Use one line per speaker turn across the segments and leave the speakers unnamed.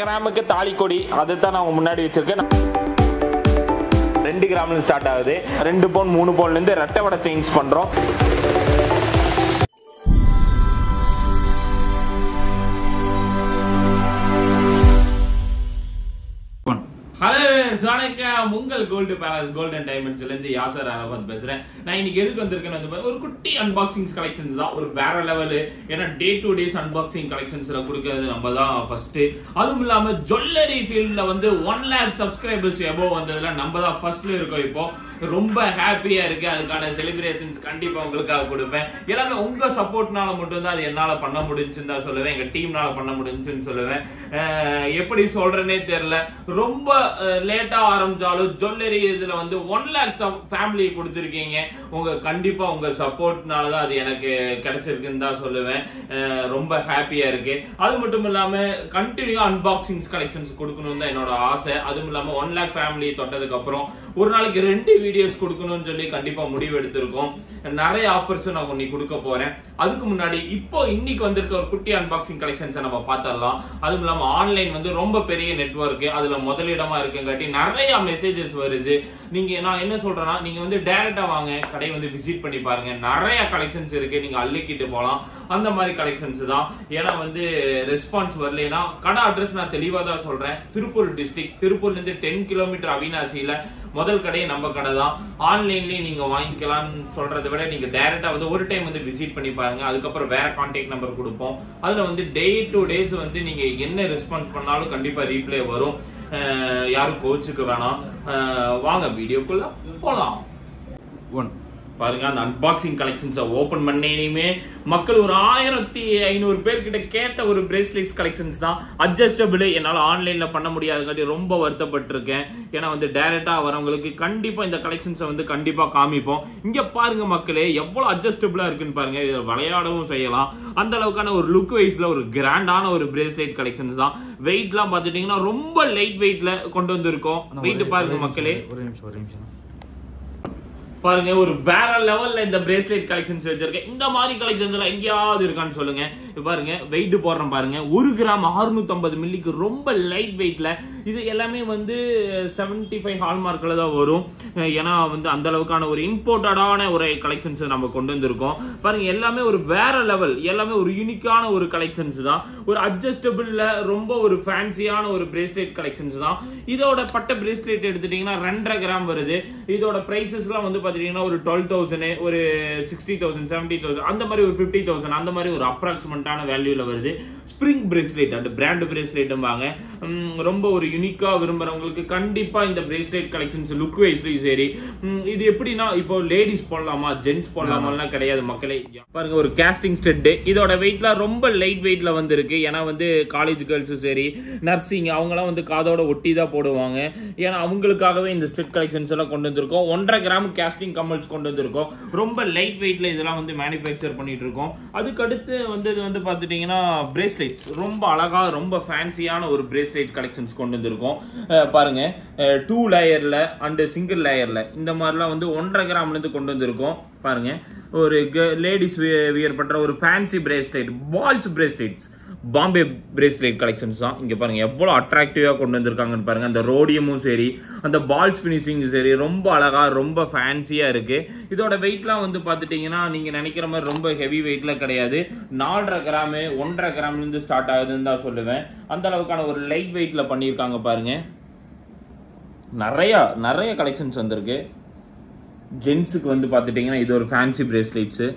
கிராமுக்கு தாலிக்கொடி அதை தான் நான் முன்னாடி வச்சிருக்கேன் ரெண்டு கிராம்ல ஸ்டார்ட் ஆகுது ரெண்டு பவுன் மூணு பவுன்லேருந்து ரெட்டை வடை சேஞ்ச் பண்ணுறோம் ஹலோ வணக்கம் உங்கள் கோல்டு பேலஸ் கோல்டன் டைமண்ட்ஸ்ல இருந்து யாசர் அரபாத் பேசுறேன் நான் இன்னைக்கு எதுக்கு வந்திருக்கேன்னு வந்து பாத்தா, ஒரு குட்டி அன்பாக்சிங்ஸ் கலெக்ஷன்ஸ் தான் ஒரு வேற லெவலு ஏன்னா டே டு டேஸ் அன்பாக்சிங் கலெக்ஷன்ஸ்ல கொடுக்கறது நம்ம தான் ஃபர்ஸ்ட் அதுவும் இல்லாம ஜுவல்லரி ஃபீல்ட்ல வந்து ஒன் லேக் சப்ஸ்கிரைபர்ஸ் எபோவ் வந்ததுல நம்ம தான் ஃபர்ஸ்ட்ல இருக்கோம் இப்போ ரொம்ப ஹாப்பியா இருக்கு அதுக்கான செலிப்ரேஷன்ஸ் கண்டிப்பா உங்களுக்காக கொடுப்பேன் எல்லாமே உங்க சப்போர்ட்னால மட்டும்தான் அது என்னால பண்ண முடிஞ்சுன்னு தான் சொல்லுவேன் எங்க டீம்னால பண்ண முடிஞ்சுன்னு சொல்லுவேன் அஹ் எப்படி சொல்றேனே தெரியல ரொம்ப லேட்டா ஆரம்பிச்சாலும் ஜுவல்லரி இதுல வந்து ஒன் லேக் ஃபேமிலி கொடுத்துருக்கீங்க உங்க கண்டிப்பா உங்க சப்போர்ட்னால தான் அது எனக்கு கிடைச்சிருக்குன்னு தான் சொல்லுவேன் அஹ் ரொம்ப ஹாப்பியா இருக்கு அது மட்டும் இல்லாம கண்டினியூ அன்பாக்சிங்ஸ் கலெக்ஷன்ஸ் கொடுக்கணும் தான் என்னோட ஆசை அதுவும் இல்லாம ஒன் லேக் ஃபேமிலி தொட்டதுக்கு அப்புறம் ஒரு நாளைக்கு ரெண்டு வீடியோஸ் கொடுக்கணும்னு சொல்லி கண்டிப்பா முடிவு எடுத்திருக்கோம் நிறைய ஆஃபர்ஸும் நான் இன்னைக்கு கொடுக்க போறேன் அதுக்கு முன்னாடி இப்போ இன்னைக்கு வந்திருக்க ஒரு குட்டி அன்பாக்சிங் கலெக்ஷன்ஸை நம்ம பார்த்தரலாம் அதுவும் இல்லாம ஆன்லைன் வந்து ரொம்ப பெரிய நெட்வொர்க் அதுல முதலிடமா இருக்குங்காட்டி நிறைய மெசேஜஸ் வருது நீங்க நான் என்ன சொல்றேன்னா நீங்க வந்து டைரக்டா வாங்க கடை வந்து விசிட் பண்ணி பாருங்க நிறைய கலெக்ஷன்ஸ் இருக்கு நீங்க அள்ளிக்கிட்டு போலாம் அந்த மாதிரி கலெக்ஷன்ஸ் தான் ஏன்னா வந்து ரெஸ்பான்ஸ் வரலைன்னா கடை அட்ரஸ் நான் தெளிவா தான் சொல்றேன் திருப்பூர் டிஸ்ட்ரிக்ட் திருப்பூர்ல இருந்து டென் கிலோமீட்டர் அவினாசியில முதல் கடை நம்ம கடை தான் ஆன்லைன்லயே நீங்க வாங்கிக்கலாம்னு சொல்றதை விட நீங்க டைரக்டா வந்து ஒரு டைம் வந்து விசிட் பண்ணி பாருங்க அதுக்கப்புறம் வேற கான்டாக்ட் நம்பர் கொடுப்போம் அதுல வந்து டே டு டேஸ் வந்து நீங்க என்ன ரெஸ்பான்ஸ் பண்ணாலும் கண்டிப்பா ரீப்ளே வரும் அஹ் யாரும் கோச்சுக்க வேணாம் அஹ் வாங்க வீடியோக்குள்ள போலாம்
ஒன்
பாருங்க அந்த அன்பாக்சிங் கலெக்ஷன்ஸை ஓபன் பண்ணேனையுமே மக்கள் ஒரு ஆயிரத்தி ஐநூறு பேர் கிட்ட கேட்ட ஒரு பிரேஸ்லெட்ஸ் கலெக்ஷன்ஸ் தான் அட்ஜஸ்டபிள் என்னால ஆன்லைன்ல பண்ண முடியாதுங்காட்டி ரொம்ப வருத்தப்பட்டிருக்கேன் ஏன்னா வந்து டைரக்டா வரவங்களுக்கு கண்டிப்பா இந்த கலெக்ஷன்ஸை வந்து கண்டிப்பா காமிப்போம் இங்க பாருங்க மக்களே எவ்வளவு அட்ஜஸ்டபிளா இருக்குன்னு பாருங்க இதை விளையாடவும் செய்யலாம் அந்த அளவுக்கான ஒரு லுக் வைஸ்ல ஒரு கிராண்டான ஒரு பிரேஸ்லெட் கலெக்ஷன்ஸ் தான் வெயிட்லாம் பார்த்துட்டீங்கன்னா ரொம்ப லைட் வெயிட்ல கொண்டு வந்திருக்கோம் வெயிட் பாருங்க மக்களே
ஒரு நிமிஷம் ஒரு நிமிஷம்
பாருங்க ஒரு வேற லெவல்ல இந்த பிரேஸ்லெட் கலெக்ஷன்ஸ் வச்சிருக்கேன் இந்த மாதிரி கலெக்ஷன்ஸ் எல்லாம் எங்கேயாவது இருக்கான்னு சொல்லுங்க இப்ப பாருங்க வெயிட் போடுறேன் பாருங்க ஒரு கிராம் 650 மில்லிக்கு ரொம்ப லைட் வெயிட்ல இது எல்லாமே வந்து 75 ஃபைவ் ஹால்மார்க்ல தான் வரும் அஹ் ஏன்னா வந்து அந்த அளவுக்கான ஒரு இம்போர்ட்டடான ஒரு கலெக்ஷன்ஸ் நம்ம கொண்டு வந்திருக்கோம் பாருங்க எல்லாமே ஒரு வேற லெவல் எல்லாமே ஒரு யூனிக்கான ஒரு கலெக்ஷன்ஸ் தான் ஒரு அட்ஜஸ்டபிள்ல ரொம்ப ஒரு ஃபேன்சியான ஒரு பிரேஸ்லெட் கலெக்ஷன்ஸ் தான் இதோட பட்ட பிரேஸ்லெட் எடுத்துட்டீங்கன்னா ரெண்டரை கிராம் வருது இதோட பிரைசஸ்லாம் வந்து பாத்தீங்கன்னா ஒரு டுவெல் தௌசண்ட் ஒரு சிக்ஸ்டி தௌசண்ட் செவன்டி தௌசண்ட் அந்த மாதிரி ஒரு ஃபிஃப்டி தௌசண்ட் அந்த மாதிரி ஒரு அப்ராக்சிமெண்டான வேல்யூல வருது ஸ்ப்ரிங் பிரேஸ்லெட் அந்த பிராண்ட் பிரேஸ்லெட்டும்பாங்க உம், ரொம்ப ஒரு யூனிக்கா விரும்புறவங்களுக்கு கண்டிப்பா இந்த பிரேஸ்லெட் கலெக்ஷன்ஸ் லுக் வைஸ்லயும் சரி உம், இது எப்படின்னா இப்போ லேடிஸ் போடலாமா ஜென்ஸ் போடலாமாலாம் கிடையாது மக்களே பாருங்க ஒரு கேஸ்டிங் ஸ்டெட் இதோட வெயிட்லாம் ரொம்ப லைட் வெயிட்ல வந்திருக்கு ஏன்னா வந்து காலேஜ் கேர்ள்ஸும் சரி நர்சிங் அவங்கலாம் வந்து காதோட ஒட்டி தான் போடுவாங்க ஏன்னா அவங்களுக்காகவே இந்த ஸ்டெட் கலெக்ஷன்ஸ் எல்லாம் கொண்டு வந்திருக்கோம் ஒன்றரை கிராம் கேஸ்டிங் கம்மல்ஸ் கொண்டு வந்திருக்கோம் ரொம்ப லைட் வெயிட்ல இதெல்லாம் வந்து மேனுஃபேக்சர் பண்ணிட்டு இருக்கோம் அதுக்கு அடுத்து வந்து இது வந்து பார்த்துட்டீங்கன்னா பிரேஸ்லெட்ஸ் ரொம்ப அழகா ரொம்ப ஃபேன்சியான ஒரு பிரேஸ்லெட் கலெக்ஷன்ஸ் கொண்டு வந்திருக்கோம் அஹ் பாருங்க டூ லேயர்ல அண்ட் சிங்கிள் லேயர்ல இந்த மாதிரிலாம் வந்து ஒன்றரை கிராம்ல இருந்து கொண்டு வந்திருக்கோம் பாருங்க ஒரு லேடிஸ் வியர் பண்ற ஒரு fancy bracelet balls bracelets Bombay bracelet collections தான் இங்க பாருங்க எவ்வளவு அட்ராக்டிவா கொண்டு வந்திருக்காங்கன்னு பாருங்க அந்த ரோடியமும் சரி அந்த பால்ஸ் ஃபினிஷிங் சரி ரொம்ப அழகா ரொம்ப ஃபேன்சியா இருக்கு இதோட வெயிட்லாம் வந்து பார்த்துட்டீங்கன்னா நீங்க நினைக்கிற மாதிரி ரொம்ப ஹெவி வெயிட்ல கிடையாது நாலரை கிராமு ஒன்றரை கிராம்ல இருந்து ஸ்டார்ட் ஆகுதுன்னு தான் சொல்லுவேன் அந்த அளவுக்கான ஒரு லைட் வெயிட்ல பண்ணியிருக்காங்க பாருங்க நிறைய நிறைய கலெக்ஷன்ஸ் வந்திருக்கு ஜென்ஸுக்கு வந்து பார்த்துட்டீங்கன்னா இது ஒரு ஃபேன்சி பிரேஸ்லெட்ஸு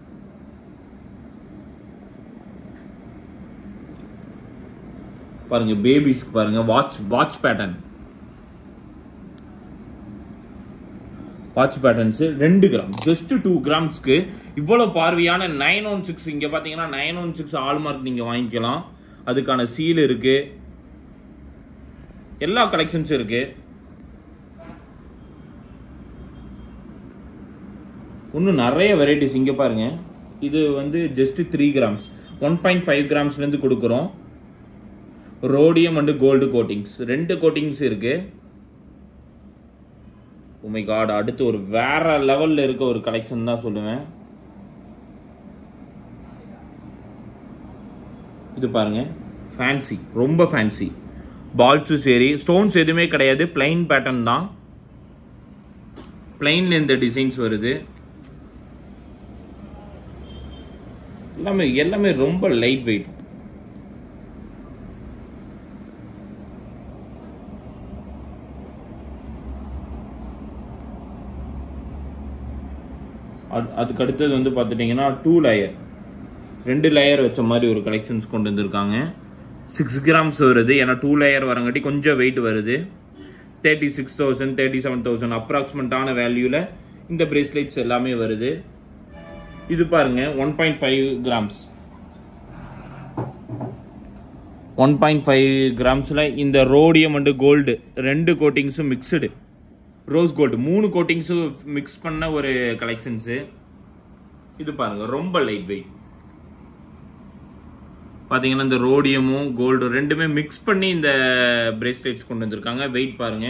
பாருங்க பேபிஸ்க்கு பாருங்க watch watch pattern watch patterns ரெண்டு கிராம் ஜஸ்ட் டூ கிராம்ஸ்க்கு இவ்வளோ பார்வையான நைன் ஒன் சிக்ஸ் இங்கே பார்த்தீங்கன்னா நைன் ஒன் சிக்ஸ் ஆல்மார்க் நீங்கள் வாங்கிக்கலாம் அதுக்கான சீல் இருக்கு எல்லா கலெக்ஷன்ஸும் இருக்கு இன்னும் நிறைய வெரைட்டிஸ் இங்கே பாருங்க இது வந்து just three grams one point five கிராம்ஸ்லேருந்து கொடுக்குறோம் ரோடியம் அண்டு கோல்டு கோட்டிங்ஸ் ரெண்டு கோட்டிங்ஸ் இருக்கு உமை காட் அடுத்து ஒரு வேற லெவல்ல இருக்க ஒரு கலெக்ஷன் தான் சொல்லுவேன் இது பாருங்க ஃபேன்சி ரொம்ப ஃபேன்சி பால்ஸும் சரி ஸ்டோன்ஸ் எதுவுமே கிடையாது பிளைன் பேட்டர்ன் தான் பிளைன்ல இந்த டிசைன்ஸ் வருது எல்லாமே எல்லாமே ரொம்ப லைட் வெயிட் அதுக்கு அடுத்தது வந்து பார்த்துட்டிங்கன்னா டூ லேயர் ரெண்டு லேயர் வச்ச மாதிரி ஒரு கலெக்ஷன்ஸ் கொண்டு வந்திருக்காங்க சிக்ஸ் கிராம்ஸ் வருது ஏன்னா டூ லேயர் வரங்காட்டி கொஞ்சம் வெயிட் வருது thirty six thousand thirty seven thousand அப்ராக்சிமேட்டான வேல்யூவில் இந்த பிரேஸ்லெட்ஸ் எல்லாமே வருது இது பாருங்க one point five grams one point five கிராம்ஸில் இந்த ரோடியம் அண்டு கோல்டு ரெண்டு கோட்டிங்ஸும் மிக்சடு ரோஸ் கோல்டு மூணு கோட்டிங்ஸும் மிக்ஸ் பண்ண ஒரு கலெக்ஷன்ஸு இது பாருங்க ரொம்ப லைட் வெயிட் பார்த்தீங்கன்னா இந்த ரோடியமும் கோல்டு ரெண்டுமே மிக்ஸ் பண்ணி இந்த பிரேஸ்லெட்ஸ் கொண்டு வந்திருக்காங்க வெயிட் பாருங்க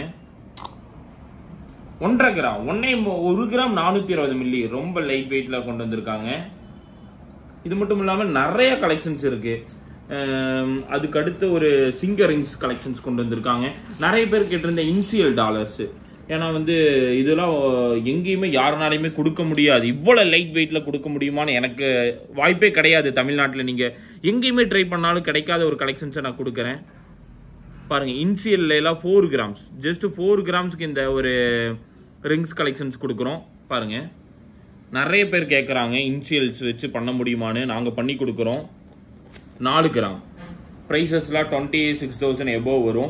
ஒன்றரை கிராம் ஒன்னே மு- ஒரு கிராம் நானூற்றி இருபது மில்லி ரொம்ப லைட் வெயிட்ல கொண்டு வந்திருக்காங்க இது மட்டும் இல்லாமல் நிறைய கலெக்ஷன்ஸ் இருக்கு அம், அதுக்கு அடுத்து ஒரு சிங்கர் ரிங்ஸ் கலெக்ஷன்ஸ் கொண்டு வந்திருக்காங்க நிறைய பேர் கேட்டிருந்த இன்சியல் டாலர்ஸ் ஏன்னா வந்து இதெல்லாம் எங்கேயுமே யாருனாலையுமே கொடுக்க முடியாது இவ்வளோ லைட் வெயிட்ல கொடுக்க முடியுமான்னு எனக்கு வாய்ப்பே கிடையாது தமிழ்நாட்டில் நீங்கள் எங்கேயுமே ட்ரை பண்ணாலும் கிடைக்காத ஒரு கலெக்ஷன்ஸை நான் கொடுக்குறேன் பாருங்க இன்சியல்ல எல்லாம் ஃபோர் கிராம்ஸ் ஜஸ்ட் ஃபோர் கிராம்ஸ்க்கு இந்த ஒரு ரிங்ஸ் கலெக்ஷன்ஸ் கொடுக்குறோம் பாருங்க நிறைய பேர் கேட்குறாங்க இன்சியல்ஸ் வச்சு பண்ண முடியுமான்னு நாங்கள் பண்ணி கொடுக்குறோம் நாலு கிராம் ப்ரைஸஸ்லாம் டுவெண்ட்டி சிக்ஸ் தௌசண்ட் எபோவ் வரும்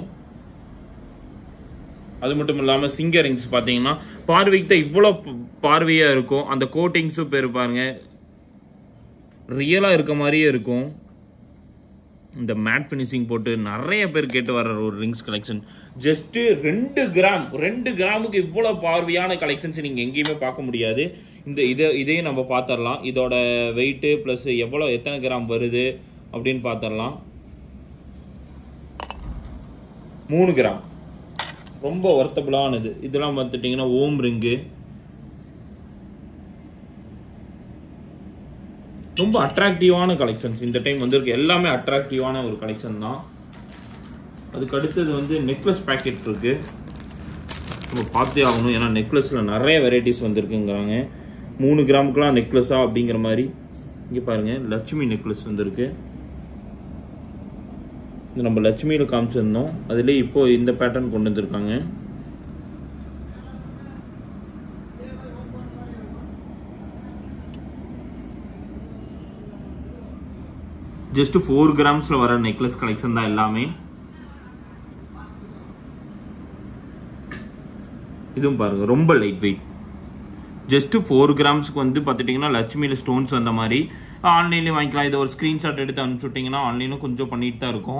அது மட்டும் இல்லாமல் சிங்கர் ரிங்ஸ் பார்த்தீங்கன்னா பார்வைக்கு தான் இவ்வளோ பார்வையாக இருக்கும் அந்த கோட்டிங்ஸும் பேர் பாருங்க ரியலாக இருக்க மாதிரியே இருக்கும் இந்த மேட் ஃபினிஷிங் போட்டு நிறைய பேர் கேட்டு வர்ற ஒரு ரிங்ஸ் கலெக்ஷன் ஜஸ்ட் ரெண்டு கிராம் ரெண்டு கிராமுக்கு இவ்வளோ பார்வையான கலெக்ஷன்ஸ் நீங்கள் எங்கேயுமே பார்க்க முடியாது இந்த இதை இதையும் நம்ம பார்த்துடலாம் இதோட வெயிட்டு ப்ளஸ் எவ்வளோ எத்தனை கிராம் வருது அப்படின்னு பார்த்துடலாம் மூணு கிராம் ரொம்ப ஒர்த்தபுளானது இதெல்லாம் பார்த்துட்டிங்கன்னா ஓம் ரிங்கு ரொம்ப அட்ராக்டிவான கலெக்ஷன்ஸ் இந்த டைம் வந்திருக்கு எல்லாமே அட்ராக்டிவான ஒரு கலெக்ஷன் தான் அதுக்கு அடுத்தது வந்து நெக்லஸ் பேக்கெட் இருக்கு நம்ம பார்த்தே ஆகணும் ஏன்னா நெக்லஸில் நிறைய வெரைட்டிஸ் வந்திருக்குங்கிறாங்க மூணு கிராமுக்குலாம் நெக்லஸா அப்படிங்கிற மாதிரி இங்கே பாருங்க லட்சுமி நெக்லஸ் வந்திருக்கு இது நம்ம லட்சுமியில் காமிச்சிருந்தோம் அதுலேயே இப்போ இந்த பேட்டர்ன் கொண்டு வந்திருக்காங்க ஜஸ்ட் ஃபோர் கிராம்ஸில் வர நெக்லஸ் கலெக்ஷன் தான் எல்லாமே இதுவும் பாருங்க ரொம்ப லைட் வெயிட் ஜஸ்ட் ஃபோர் கிராம்ஸ்க்கு வந்து பார்த்துட்டிங்கன்னா லட்சுமியில் ஸ்டோன்ஸ் வந்த மாதிரி ஆன்லைன்லேயும் வாங்கிக்கலாம் இதை ஒரு ஸ்க்ரீன்ஷாட் எடுத்து அனுப்பிச்சு விட்டிங்கன்னா ஆன்லைனும் கொஞ்சம் பண்ணிட்டு தான் இருக்கும்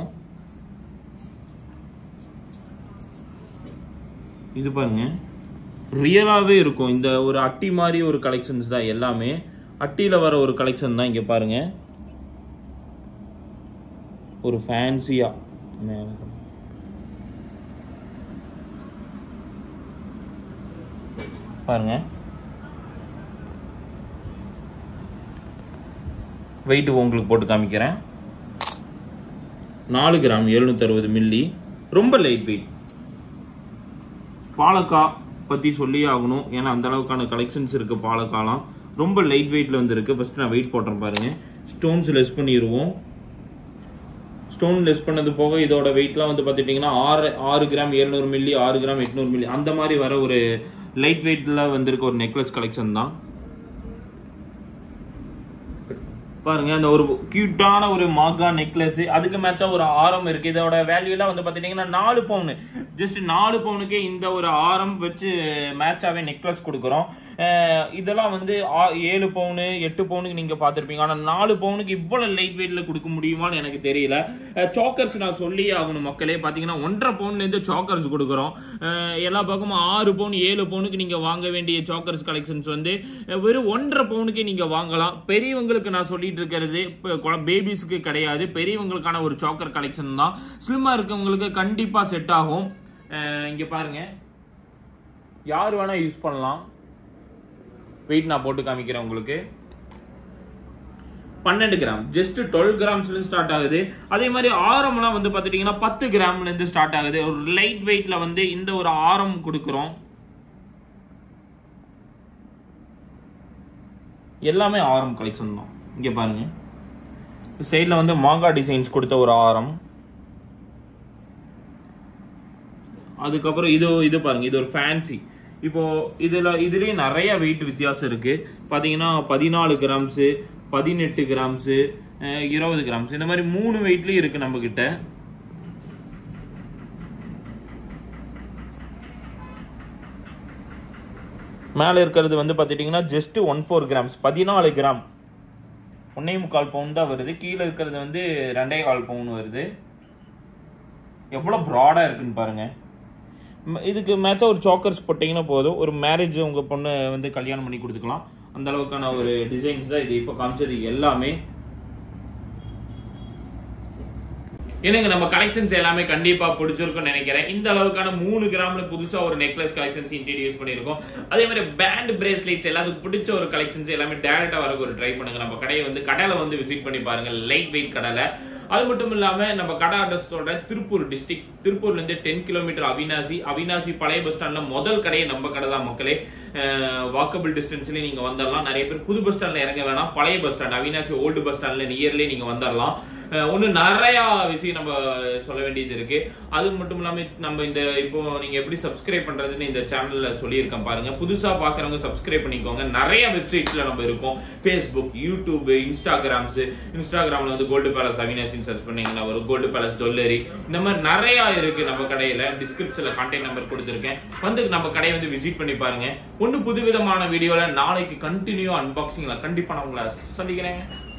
இது பாருங்க ரியலாகவே இருக்கும் இந்த ஒரு அட்டி மாதிரி ஒரு கலெக்ஷன்ஸ் தான் எல்லாமே அட்டியில் வர ஒரு கலெக்ஷன் தான் இங்கே பாருங்க ஒரு ஃபேன்சியா பாருங்க வெயிட் உங்களுக்கு போட்டு காமிக்கிறேன் நாலு கிராம் எழுநூத்தி அறுபது மில்லி ரொம்ப லைட் வெயிட் பாலக்காய் பற்றி சொல்லி ஆகணும் ஏன்னா அந்த அளவுக்கான கலெக்ஷன்ஸ் இருக்கு பாலக்காலாம் ரொம்ப லைட் வெயிட்ல வந்து இருக்கு ஃபர்ஸ்ட் நான் வெயிட் போட்டுறேன் பாருங்க ஸ்டோன்ஸ் லெஸ் பண்ணிடுவோம் ஸ்டோன் லெஸ் பண்ணது போக இதோட வெயிட்லாம் வந்து பார்த்துட்டிங்கன்னா ஆறு ஆறு கிராம் எழுநூறு மில்லி ஆறு கிராம் எட்நூறு மில்லி அந்த மாதிரி வர ஒரு லைட் வெயிட்ல வந்திருக்க ஒரு நெக்லஸ் கலெக்ஷன் தான் பாருங்க அந்த ஒரு கியூட்டான ஒரு மாகா நெக்லஸ் அதுக்கு மேட்சா ஒரு ஆரம் இருக்கு இதோட வேல்யூ எல்லாம் வந்து பாத்தீங்கன்னா நாலு பவுன் ஜஸ்ட் நாலு பவுனுக்கே இந்த ஒரு ஆரம் வச்சு மேட்சாவே நெக்லஸ் கொடுக்குறோம் அஹ் இதெல்லாம் வந்து ஆ- ஏழு பவுனு எட்டு பவுனுக்கு நீங்க பார்த்திருப்பீங்க ஆனா நாலு பவுனுக்கு இவ்வளவு லைட் வெயிட்ல கொடுக்க முடியுமான்னு எனக்கு தெரியல சாக்கர்ஸ் நான் சொல்லியே ஆகணும் மக்களே பாத்தீங்கன்னா ஒன்றரை பவுன்ல இருந்து சாக்கர்ஸ் கொடுக்குறோம் அஹ் எல்லா பக்கமும் ஆறு பவுன் ஏழு பவுனுக்கு நீங்க வாங்க வேண்டிய சாக்கர்ஸ் கலெக்ஷன்ஸ் வந்து அஹ் வெறும் ஒன்றரை பவுனுக்கே நீங்க வாங்கலாம் பெரியவங்களுக்கு நான் சொல்லிட்டு இருக்கிறது பேபிஸ்க்கு கிடையாது பெரியவங்களுக்கான ஒரு சாக்கர் கலெக்ஷன் தான் ஸ்லிம்மா இருக்கவங்களுக்கு கண்டிப்பா செட் ஆகும் அஹ் இங்க பாருங்க யார் வேணா யூஸ் பண்ணலாம் வெயிட் நான் போட்டு காமிக்கிறேன் உங்களுக்கு பன்னெண்டு கிராம் ஜஸ்ட் டுவெல் கிராம்ஸ்ல இருந்து ஸ்டார்ட் ஆகுது அதே மாதிரி ஆரம்லாம் வந்து பாத்துட்டீங்கன்னா பத்து கிராம்ல இருந்து ஸ்டார்ட் ஆகுது ஒரு லைட் வெயிட்ல வந்து இந்த ஒரு ஆரம் கொடுக்குறோம் எல்லாமே ஆரம் கலெக்ஷன் தான் இங்க பாருங்க சைடில் வந்து மாங்கா டிசைன்ஸ் கொடுத்த ஒரு ஆரம் அதுக்கப்புறம் இது இது பாருங்க இது ஒரு ஃபேன்சி இப்போ இதுல இதுலயே நிறைய வெயிட் வித்தியாசம் இருக்கு பாத்தீங்கன்னா பதினாலு கிராம்ஸ் பதினெட்டு கிராம்ஸ் இருபது கிராம்ஸ் இந்த மாதிரி மூணு வெயிட்லயும் இருக்கு நம்ம கிட்ட மேலே இருக்கிறது வந்து பார்த்துட்டிங்கன்னா ஜஸ்ட் ஒன் ஃபோர் கிராம்ஸ் பதினாலு கிராம் ஒன்னே முக்கால் பவுன் தான் வருது கீழே இருக்கிறது வந்து ரெண்டே கால் பவுன் வருது எவ்வளோ ப்ராடாக இருக்குன்னு பாருங்க ம- இதுக்கு மேட்சாக ஒரு சாக்கர்ஸ் போட்டிங்கன்னா போதும் ஒரு மேரேஜ் உங்கள் பொண்ணு வந்து கல்யாணம் பண்ணி கொடுத்துக்கலாம் அந்த அளவுக்கான ஒரு டிசைன்ஸ் தான் இது இப்போ காமிச்சது எல்லாமே எனக்கு நம்ம கலெக்ஷன்ஸ் எல்லாமே கண்டிப்பா பிடிச்சிருக்கும்னு நினைக்கிறேன் இந்த அளவுக்கான மூணு கிராம்ல புதுசா ஒரு நெக்லஸ் கலெக்ஷன்ஸ் இன்ட்ரடியூஸ் பண்ணிருக்கோம் அதே மாதிரி பேண்ட் பிரேஸ்லெட்ஸ் எல்லாத்துக்கும் பிடிச்ச ஒரு கலெக்ஷன்ஸ் எல்லாமே டேரக்டா வர ஒரு ட்ரை பண்ணுங்க நம்ம கடையை வந்து கடையில வந்து விசிட் பண்ணி பாருங்க லைட் வெயிட் கடையில அது மட்டும் இல்லாம நம்ம கடை அட்ரஸோட திருப்பூர் டிஸ்ட்ரிக்ட் திருப்பூர்ல இருந்து டென் கிலோமீட்டர் அவினாசி அவினாசி பழைய பஸ் ஸ்டாண்ட்ல முதல் கடையே நம்ம கடை தான் மக்களே வாக்கபிள் டிஸ்டன்ஸ்ல நீங்க வந்துடலாம் நிறைய பேர் புது பஸ் ஸ்டாண்ட்ல இறங்க வேணாம் பழைய bus stand Avinashi old bus ஸ்டாண்ட்ல நியர்லயே நீங்க வந்துடலாம் அஹ் ஒண்ணு நிறைய விஷயம் நம்ம சொல்ல வேண்டியது இருக்கு அது மட்டும் இல்லாம நம்ம இந்த இப்போ நீங்க எப்படி சப்ஸ்கிரைப் பண்றதுன்னு இந்த சேனல்ல சொல்லியிருக்கேன் பாருங்க புதுசா பாக்குறவங்க சப்ஸ்கிரைப் பண்ணிக்கோங்க நிறைய வெப்சைட்ஸ்ல நம்ம இருக்கோம் ஃபேஸ்புக் யூடியூப் இன்ஸ்டாகிராம்ஸ் இன்ஸ்டாகிராம்ல வந்து கோல்டு பேலஸ் அவினாசின்னு சர்ச் பண்ணீங்கன்னா வரும் கோல்டு பேலஸ் ஜுவல்லரி இந்த மாதிரி நிறைய இருக்கு நம்ம கடையில டிஸ்கிரிப்ஷன்ல கான்டாக்ட் நம்பர் கொடுத்துருக்கேன் வந்து நம்ம கடையை வந்து விசிட் பண்ணி பாருங்க ஒன்னு புதுவிதமான வீடியோல நாளைக்கு கண்டினியூ அன்பாக்சிங்ல கண்டிப்பா நான் உங்களை சந்திக்கிறேன்